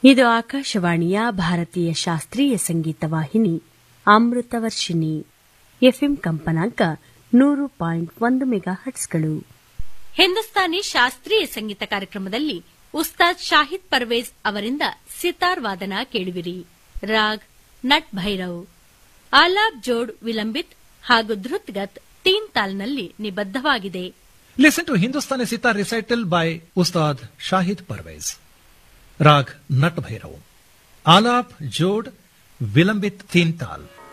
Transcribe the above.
ಇದು ಆಕಾಶವಾಣಿಯ ಭಾರತೀಯ ಶಾಸ್ತ್ರೀಯ ಸಂಗೀತ ವಾಹಿನಿ ಅಮೃತವರ್ಷಿಣಿ ಎಫ್ಎಂ ಕಂಪನಾಂಕ ನೂರು ಪಾಯಿಂಟ್ ಒಂದು ಮೆಗಾ ಹಟ್ಸ್ಗಳು ಹಿಂದೂಸ್ತಾನಿ ಶಾಸ್ತ್ರೀಯ ಸಂಗೀತ ಕಾರ್ಯಕ್ರಮದಲ್ಲಿ ಉಸ್ತಾದ್ ಶಾಹಿದ್ ಪರ್ವೇಜ್ ಅವರಿಂದ ಸಿತಾರ್ ವಾದನ ಕೇಳುವಿರಿ ರಾಗ್ ನಟ್ ಭೈರವ್ ಆಲಾಬ್ ಜೋಡ್ ವಿಲಂಬಿತ್ ಹಾಗೂ ಧೃತ್ಗತ್ ತೀನ್ ತಾಲ್ನಲ್ಲಿ ನಿಬದ್ಧವಾಗಿದೆ Listen to Hindustani Sitar recital by Ustad Shahid Parvez. Rag Nat Bhairav. Alap Jod Vilambit Tintal.